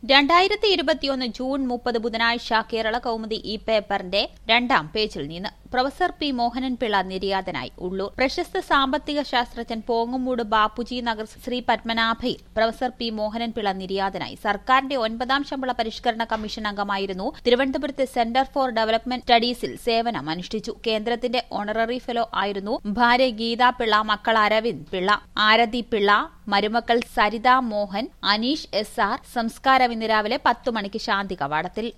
രണ്ടായിരത്തി ഇരുപത്തിയൊന്ന് ജൂൺ മുപ്പത് ബുധനാഴ്ച കേരള കൗമുദി ഈ പേപ്പറിന്റെ രണ്ടാം പേജിൽ നിന്ന് പ്രൊഫസർ പി മോഹനൻ പിള്ള നിര്യാതനായി ഉള്ളൂർ പ്രശസ്ത സാമ്പത്തിക ശാസ്ത്രജ്ഞൻ പോങ്ങുമൂട് ബാപ്പുജി നഗർ ശ്രീ പത്മനാഭയിൽ പ്രൊഫസർ പി മോഹനൻ പിള്ള നിര്യാതനായി സർക്കാരിന്റെ ഒൻപതാം ശമ്പള പരിഷ്കരണ കമ്മീഷൻ അംഗമായിരുന്നു തിരുവനന്തപുരത്തെ സെന്റർ ഫോർ ഡെവലപ്മെന്റ് സ്റ്റഡീസിൽ സേവനം അനുഷ്ഠിച്ചു കേന്ദ്രത്തിന്റെ ഓണററി ഫെലോ ആയിരുന്നു ഭാര്യ ഗീതാ പിള്ള മക്കൾ അരവിന്ദ് പിള്ള ആരതി പിള്ള മരുമക്കൾ സരിത മോഹൻ അനീഷ് എസ് ആർ സംസ്കാരം ഇന്ന് രാവിലെ പത്തു മണിക്ക് ശാന്തി കവാടത്തിൽ